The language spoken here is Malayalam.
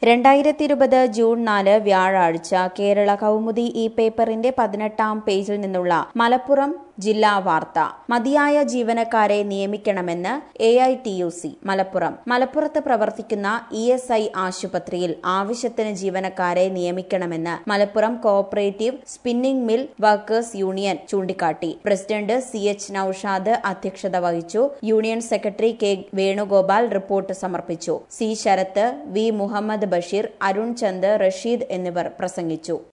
രണ്ടായിരത്തി ഇരുപത് ജൂൺ നാല് വ്യാഴാഴ്ച കേരള കൗമുദി ഈ പേപ്പറിന്റെ പതിനെട്ടാം പേജിൽ നിന്നുള്ള മലപ്പുറം ജില്ലാ വാർത്ത മതിയായ ജീവനക്കാരെ നിയമിക്കണമെന്ന് A I T U C Malappuram മലപ്പുറത്ത് പ്രവർത്തിക്കുന്ന ഇ എസ് ഐ ആശുപത്രിയിൽ ആവശ്യത്തിന് ജീവനക്കാരെ നിയമിക്കണമെന്ന് Malappuram cooperative spinning mill workers union ചൂണ്ടിക്കാട്ടി പ്രസിഡന്റ് സി എച്ച് നൌഷാദ് അധ്യക്ഷത വഹിച്ചു union secretary K Venugopal report സമർപ്പിച്ചു സി ശരത്ത് വി മുഹമ്മദ് ബഷീർ അരുൺ ചന്ദ് റഷീദ് എന്നിവർ പ്രസംഗിച്ചു